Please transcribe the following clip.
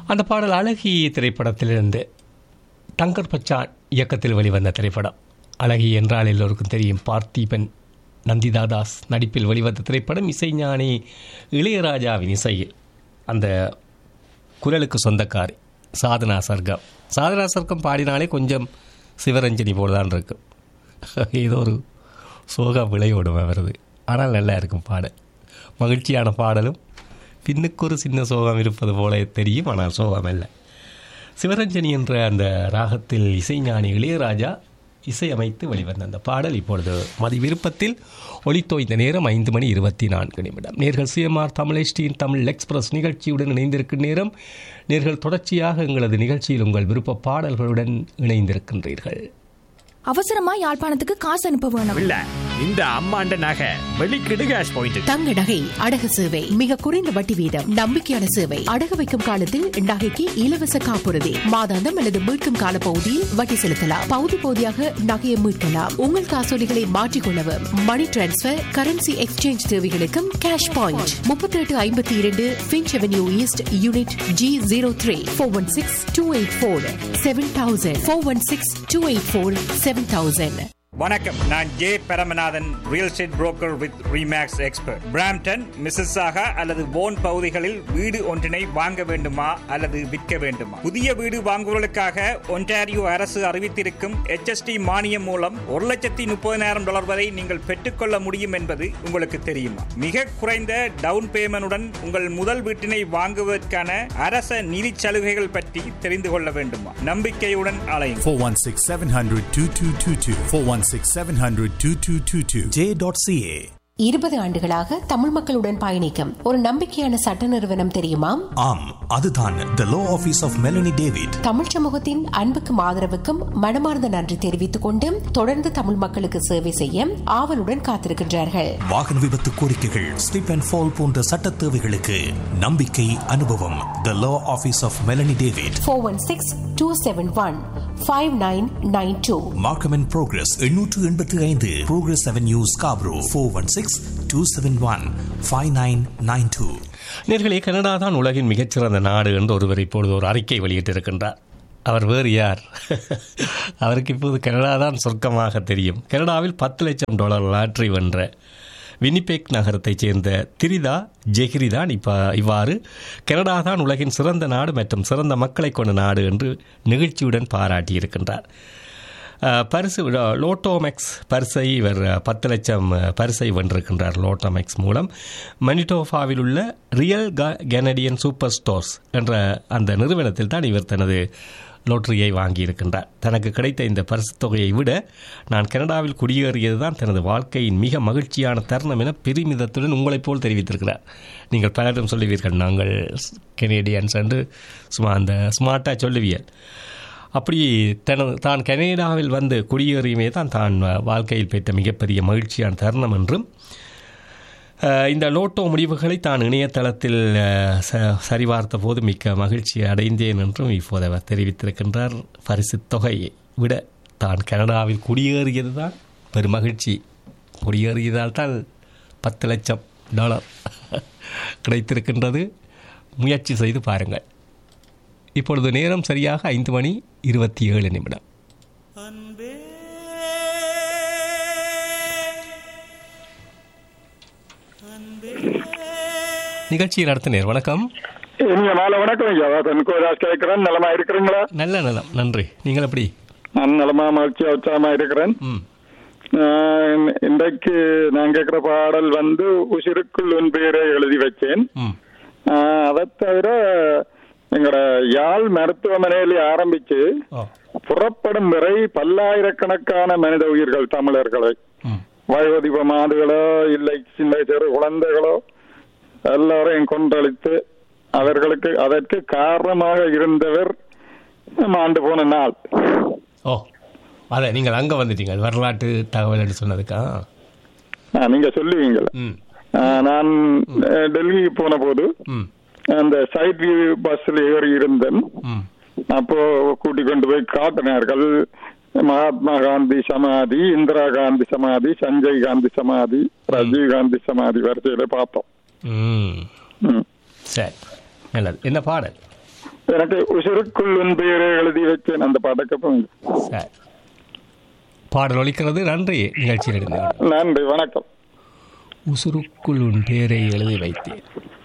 அந்த பாடல் அழகி திரைப்படத்திலிருந்து டங்கர் பச்சான் இயக்கத்தில் வெளிவந்த திரைப்படம் அழகி என்றால் எல்லோருக்கும் தெரியும் பார்த்திபன் நந்திதா தாஸ் நடிப்பில் வெளிவந்த திரைப்படம் இசைஞானி இளையராஜாவின் இசையில் அந்த குரலுக்கு சொந்தக்காரி சாதனா சர்க்கம் சாதனா சர்க்கம் பாடினாலே கொஞ்சம் சிவரஞ்சனி போல் தான் இருக்கும் ஏதோ ஒரு சோக விளையோடும் வருது ஆனால் நல்லா இருக்கும் பாடல் மகிழ்ச்சியான பாடலும் பின்னுக்கு ஒரு சின்ன சோகம் இருப்பது போல தெரியும் ஆனால் சோகம் அல்ல சிவரஞ்சனி என்ற அந்த ராகத்தில் இசைஞானி இளையராஜா இசையமைத்து வெளிவந்த அந்த பாடல் இப்பொழுது மதி விருப்பத்தில் ஒளித்தோய்ந்த நேரம் ஐந்து மணி இருபத்தி நான்கு நிமிடம் நேர்கள் சிஎம்ஆர் தமிழ் தமிழ் எக்ஸ்பிரஸ் நிகழ்ச்சியுடன் இணைந்திருக்கும் நேரம் நேர்கள் தொடர்ச்சியாக எங்களது நிகழ்ச்சியில் உங்கள் விருப்ப பாடல்களுடன் இணைந்திருக்கின்றீர்கள் அவசரமா யாழ்ப்பாணத்துக்கு காசு அனுப்ப வேணும் இல்ல இந்த அம்மாண்ட நகை வெளிக்கிடு கேஷ் பாயிண்ட் தங்க நகை அடகு சேவை மிக குறைந்த வட்டி வீதம் நம்பிக்கையான சேவை அடகு வைக்கும் காலத்தில் நகைக்கு இலவச காப்புறுதி மாதாந்தம் அல்லது மீட்கும் கால பகுதியில் வட்டி செலுத்தலாம் பகுதி பகுதியாக நகையை மீட்கலாம் உங்கள் காசோலிகளை மாற்றிக்கொள்ளவும் மணி டிரான்ஸ்பர் கரன்சி எக்ஸ்சேஞ்ச் தேவைகளுக்கும் கேஷ் பாயிண்ட் முப்பத்தி எட்டு ஐம்பத்தி இரண்டு Finch avenue east unit G zero three four one six two eight four seven thousand four one six two eight four seven thousand வணக்கம் நான் J Paramanathan real estate broker with ReMax expert Brampton Mississauga அல்லது போன் பகுதிகளில் வீடு ஒன்றினை வாங்க வேண்டுமா அல்லது விற்க வேண்டுமா புதிய வீடு வாங்குவதற்காக ஒன்டாரியோ அரசு அறிவித்திருக்கும் HST மானியம் மூலம் ஒரு லட்சத்தி முப்பதினாயிரம் டாலர் வரை நீங்கள் பெற்றுக்கொள்ள முடியும் என்பது உங்களுக்கு தெரியுமா மிக குறைந்த டவுன் பேமெண்டுடன் உங்கள் முதல் வீட்டினை வாங்குவதற்கான அரச நிதி சலுகைகள் பற்றி தெரிந்து கொள்ள வேண்டுமா நம்பிக்கையுடன் அலையும் 416 700 2222. 416 700 2222. J.ca. இருபது ஆண்டுகளாக தமிழ் மக்களுடன் பயணிக்கும் ஒரு நம்பிக்கையான சட்ட நிறுவனம் தெரியுமா ஆம் அதுதான் the law office of Melanie David Tamil சமூகத்தின் அன்புக்கும் ஆதரவுக்கும் மனமார்ந்த நன்றி தெரிவித்துக் கொண்டு தொடர்ந்து தமிழ் மக்களுக்கு சேவை செய்ய ஆவலுடன் காத்திருக்கின்றார்கள் வாகன விபத்து கோரிக்கைகள் ஸ்லிப் அண்ட் ஃபால் போன்ற சட்ட தேவைகளுக்கு நம்பிக்கை அனுபவம் the law office of Melanie David four one six two seven one five nine nine two Markham and Progress எண்ணூற்று எண்பத்தி ஐந்து Progress avenue Scarborough four one six two seven one five nine nine two நேர்களே Canada தான் உலகின் மிகச்சிறந்த நாடு என்று ஒருவர் இப்பொழுது ஒரு அறிக்கை வெளியிட்டிருக்கின்றார் அவர் வேறு யார் அவருக்கு இப்போது கனடா தான் சொர்க்கமாக தெரியும் கனடாவில் பத்து லட்சம் டாலர் லாட்ரி வென்ற வினிபெக் நகரத்தைச் சேர்ந்த திரிதா ஜெஹ்ரி தான் இப்போ இவ்வாறு கனடா தான் உலகின் சிறந்த நாடு மற்றும் சிறந்த மக்களை கொண்ட நாடு என்று நிகழ்ச்சியுடன் பாராட்டியிருக்கின்றார் அஹ், பரிசு லோ- லோட்டோமெக்ஸ் பரிசை இவர் அஹ், பத்து லட்சம் அஹ், பரிசை வென்றிருக்கின்றார் லோட்டோமெக்ஸ் மூலம் மனிடோஃபாவில் உள்ள ரியல் க- கெனடியன் சூப்பர் ஸ்டோர்ஸ் என்ற அந்த நிறுவனத்தில் தான் இவர் தனது லோட்டரியை வாங்கியிருக்கின்றார் தனக்கு கிடைத்த இந்த பரிசுத் தொகையை விட நான் கனடாவில் குடியேறியது தான் தனது வாழ்க்கையின் மிக மகிழ்ச்சியான தருணம் என பெருமிதத்துடன் உங்களைப் போல் தெரிவித்திருக்கிறார் நீங்கள் பலரும் சொல்லுவீர்கள் நாங்கள் கெனேடியன்ஸ் என்று சும்மா அந்த ஸ்மார்ட்டாக சொல்லுவீர்கள் அப்படி தனது தான் கனேடாவில் வந்து குடியேறியமே தான் தான் வாழ்க்கையில் பெற்ற மிகப்பெரிய மகிழ்ச்சியான தருணம் என்றும் அஹ், இந்த லோட்டோ முடிவுகளை தான் இணையதளத்தில் அஹ், ச- சரிபார்த்த போது மிக்க மகிழ்ச்சி அடைந்தேன் என்றும் இப்போது அவர் தெரிவித்திருக்கின்றார் பரிசுத் தொகையை விட தான் கனடாவில் குடியேறியது தான் பெரும் மகிழ்ச்சி குடியேறியதால் தான் பத்து லட்சம் டாலர் கிடைத்திருக்கின்றது முயற்சி செய்து பாருங்கள் இப்பொழுது நேரம் சரியாக ஐந்து மணி இருபத்தி ஏழு நிமிடம் நிகழ்ச்சியில் அடுத்த நேர் வணக்கம் இனிய மாலை வணக்கம் ஐயா தென்கோராஜ் கேட்கிறேன் நலமா இருக்கிறீங்களா நல்ல நலம் நன்றி நீங்கள் எப்படி நான் நலமா மகிழ்ச்சியா உற்சாகமா இருக்கிறேன் ம் ஆஹ் இன்றைக்கு நான் கேட்கிற பாடல் வந்து உசிருக்குள் உன் பெயரை எழுதி வச்சேன் ம் ஆஹ் அதைத் தவிர எங்களோட யாழ் மருத்துவமனையில் ஆரம்பிச்சு ஓ புறப்படும் வரை பல்லாயிரக்கணக்கான மனித உயிர்கள் தமிழர்களை ம் வயோதிப மாடுகளோ இல்லை சின்ன சிறு குழந்தைகளோ எல்லாரையும் கொன்றளித்து அவர்களுக்கு அதற்கு காரணமாக இருந்தவர் ஆண்டு போன நாள் ஓ அதை நீங்கள் அங்கே வந்துட்டீங்க வரலாற்று தகவல் என்று சொன்னதுக்கா ஆ, நீங்க சொல்லுவீங்கள ம் நான் அஹ், டெல்லிக்கு போன போது ம் அந்த சைட் வியூ பஸ்ல ஏறி இருந்தேன் ம் அப்போ கூட்டிக் கொண்டு போய் காட்டினார்கள் மகாத்மா காந்தி சமாதி இந்திரா காந்தி சமாதி சஞ்சய் காந்தி சமாதி ராஜீவ் காந்தி சமாதி வரிசையில பார்த்தோம் ம் ம். சரி நல்லது என்ன பாடல் எனக்கு உசுருக்குள் உன் பெயரை எழுதி வச்சேன் அந்த பாட்டக்கு போங்க சரி பாடல் ஒலிக்கிறது நன்றி நிகழ்ச்சியில் இருந்தேன் நன்றி வணக்கம் உசுருக்குள் உன் பேரை எழுதி வைத்தேன்